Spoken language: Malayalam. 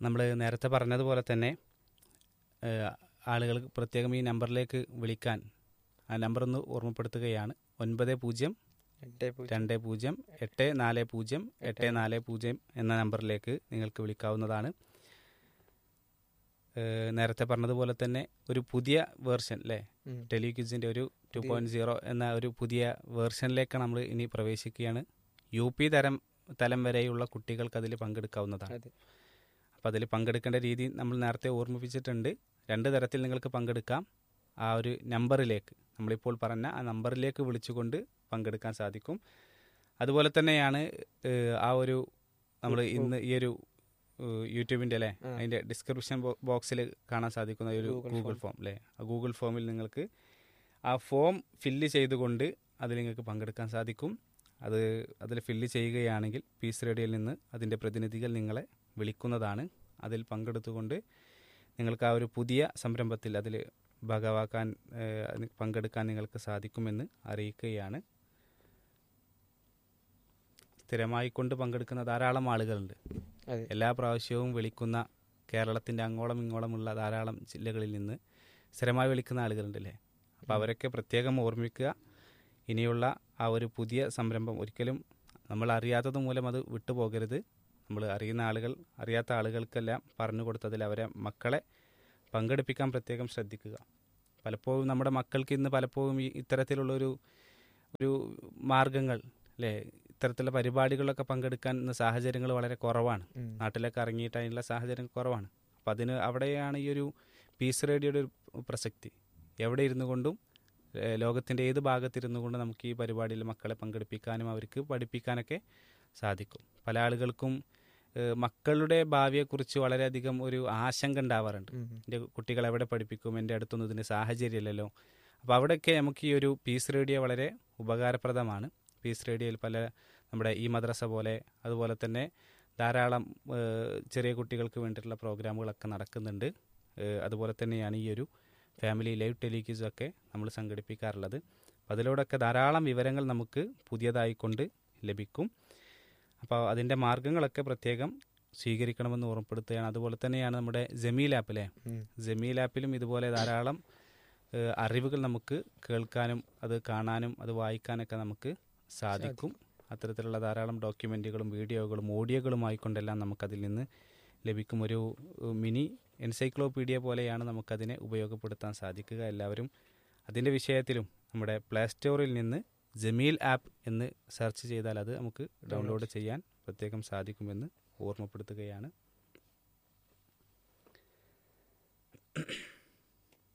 നമ്മൾ നേരത്തെ പറഞ്ഞതുപോലെ തന്നെ ആളുകൾ പ്രത്യേകം ഈ നമ്പറിലേക്ക് വിളിക്കാൻ ആ നമ്പർ ഒന്ന് ഓർമ്മപ്പെടുത്തുകയാണ് ഒൻപത് പൂജ്യം എട്ട് പൂജ്യം രണ്ട് പൂജ്യം എട്ട് നാല് പൂജ്യം എട്ട് നാല് പൂജ്യം എന്ന നമ്പറിലേക്ക് നിങ്ങൾക്ക് വിളിക്കാവുന്നതാണ് ഏഹ് നേരത്തെ പറഞ്ഞതുപോലെ തന്നെ ഒരു പുതിയ വേർഷൻ അല്ലേ ഉം. ടെലിക്യൂസിൻ്റെ ഒരു ടു പോയിൻറ്റ് സീറോ എന്ന ഒരു പുതിയ വേർഷനിലേക്ക് നമ്മൾ ഇനി പ്രവേശിക്കുകയാണ് യു പി തരം തലം വരെയുള്ള കുട്ടികൾക്ക് അതിൽ പങ്കെടുക്കാവുന്നതാണ് അതെ അപ്പോൾ അതിൽ പങ്കെടുക്കേണ്ട രീതി നമ്മൾ നേരത്തെ ഓർമ്മിപ്പിച്ചിട്ടുണ്ട് രണ്ട് തരത്തിൽ നിങ്ങൾക്ക് പങ്കെടുക്കാം ആ ഒരു നമ്പറിലേക്ക് നമ്മളിപ്പോൾ പറഞ്ഞ ആ നമ്പറിലേക്ക് വിളിച്ചുകൊണ്ട് പങ്കെടുക്കാൻ സാധിക്കും അതുപോലെ തന്നെയാണ് ഏഹ്, ആ ഒരു നമ്മൾ ഇന്ന് ഈ ഒരു ഏഹ്, യൂട്യൂബിൻ്റെ അല്ലേ ആ. അതിൻ്റെ ഡിസ്ക്രിപ്ഷൻ ബോക്സിൽ കാണാൻ സാധിക്കുന്ന ഒരു Google ഗൂഗിൾ ഫോം അല്ലേ ആ ഗൂഗിൾ ഫോമിൽ നിങ്ങൾക്ക് ആ ഫോം ഫില്ല് ചെയ്തുകൊണ്ട് അതിൽ നിങ്ങൾക്ക് പങ്കെടുക്കാൻ സാധിക്കും അത് അതിൽ ഫില്ല് ചെയ്യുകയാണെങ്കിൽ പീസ് റേഡിയോയിൽ നിന്ന് അതിൻ്റെ പ്രതിനിധികൾ നിങ്ങളെ വിളിക്കുന്നതാണ് അതിൽ പങ്കെടുത്തുകൊണ്ട് നിങ്ങൾക്ക് ആ ഒരു പുതിയ സംരംഭത്തിൽ അതിൽ ഭാഗവാക്കാൻ ഏഹ്, അതിന് പങ്കെടുക്കാൻ നിങ്ങൾക്ക് സാധിക്കുമെന്ന് അറിയിക്കുകയാണ് സ്ഥിരമായി കൊണ്ട് പങ്കെടുക്കുന്ന ധാരാളം ആളുകളുണ്ട് അതെ എല്ലാ പ്രാവശ്യവും വിളിക്കുന്ന കേരളത്തിൻ്റെ അങ്ങോളം ഇങ്ങോളമുള്ള ധാരാളം ജില്ലകളിൽ നിന്ന് സ്ഥിരമായി വിളിക്കുന്ന ആളുകളുണ്ടല്ലേ അപ്പോൾ അവരൊക്കെ പ്രത്യേകം ഓർമ്മിക്കുക ഇനിയുള്ള ആ ഒരു പുതിയ സംരംഭം ഒരിക്കലും നമ്മൾ അറിയാത്തത് മൂലം അത് വിട്ടുപോകരുത് നമ്മൾ അറിയുന്ന ആളുകൾ അറിയാത്ത ആളുകൾക്കെല്ലാം പറഞ്ഞു കൊടുത്തതിൽ അവരെ മക്കളെ പങ്കെടുപ്പിക്കാൻ പ്രത്യേകം ശ്രദ്ധിക്കുക പലപ്പോഴും നമ്മുടെ മക്കൾക്ക് ഇന്ന് പലപ്പോഴും ഈ ഇത്തരത്തിലുള്ളൊരു ഒരു മാർഗങ്ങൾ അല്ലേ ഇത്തരത്തിലുള്ള പരിപാടികളിലൊക്കെ പങ്കെടുക്കാൻ ഇന്ന് സാഹചര്യങ്ങൾ വളരെ കുറവാണ് ഉം. നാട്ടിലൊക്കെ ഇറങ്ങിയിട്ട് അതിനുള്ള സാഹചര്യം കുറവാണ് അപ്പം അതിന് അവിടെയാണ് ഈ ഒരു പീസ് റേഡിയോയുടെ ഒരു പ്രസക്തി എവിടെ ഇരുന്നു കൊണ്ടും ഏഹ്, ലോകത്തിൻ്റെ ഏത് ഭാഗത്തിരുന്നു കൊണ്ട് നമുക്ക് ഈ പരിപാടിയിൽ മക്കളെ പങ്കെടുപ്പിക്കാനും അവർക്ക് പഠിപ്പിക്കാനൊക്കെ സാധിക്കും പല ആളുകൾക്കും ഏഹ്, മക്കളുടെ ഭാവിയെക്കുറിച്ച് വളരെയധികം ഒരു ആശങ്ക ഉണ്ടാവാറുണ്ട് ഉം. എൻ്റെ കുട്ടികളെ എവിടെ പഠിപ്പിക്കും എൻ്റെ അടുത്തൊന്നും ഇതിന് സാഹചര്യമില്ലല്ലോ അപ്പോൾ അവിടെയൊക്കെ നമുക്ക് ഈ ഒരു പീസ് റേഡിയോ വളരെ ഉപകാരപ്രദമാണ് പീസ് റേഡിയോയിൽ പല നമ്മുടെ ഈ മദ്രസ പോലെ അതുപോലെ തന്നെ ധാരാളം ഏഹ്, ചെറിയ കുട്ടികൾക്ക് വേണ്ടിയിട്ടുള്ള പ്രോഗ്രാമുകളൊക്കെ നടക്കുന്നുണ്ട് ഏഹ്, അതുപോലെ തന്നെയാണ് ഈ ഒരു ഫാമിലി ലൈവ് ടെലിക്യൂസും ഒക്കെ നമ്മൾ സംഘടിപ്പിക്കാറുള്ളത് അപ്പോൾ അതിലൂടെയൊക്കെ ധാരാളം വിവരങ്ങൾ നമുക്ക് പുതിയതായിക്കൊണ്ട് ലഭിക്കും അപ്പോൾ അതിൻ്റെ മാർഗങ്ങളൊക്കെ പ്രത്യേകം സ്വീകരിക്കണമെന്ന് ഓർമ്മപ്പെടുത്തുകയാണ് അതുപോലെ തന്നെയാണ് നമ്മുടെ ജമീൽ ആപ്പ് അല്ലേ ഉം. ജമീൽ ആപ്പിലും ഇതുപോലെ ധാരാളം ഏഹ്, അറിവുകൾ നമുക്ക് കേൾക്കാനും അത് കാണാനും അത് വായിക്കാനൊക്കെ നമുക്ക് സാധിക്കും അത്തരത്തിലുള്ള ധാരാളം ഡോക്യുമെൻറ്റുകളും വീഡിയോകളും ഓഡിയോകളുമായിക്കൊണ്ടെല്ലാം നമുക്കതിൽ നിന്ന് ലഭിക്കും ഒരു ഏഹ്, മിനി എൻസൈക്ലോപീഡിയ പോലെയാണ് നമുക്കതിനെ ഉപയോഗപ്പെടുത്താൻ സാധിക്കുക എല്ലാവരും അതിൻ്റെ വിഷയത്തിലും നമ്മുടെ പ്ലേ സ്റ്റോറിൽ നിന്ന് ജമീൽ ആപ്പ് എന്ന് സെർച്ച് ചെയ്താൽ അത് നമുക്ക് ഡൗൺലോഡ് ചെയ്യാൻ പ്രത്യേകം സാധിക്കുമെന്ന് ഓർമ്മപ്പെടുത്തുകയാണ്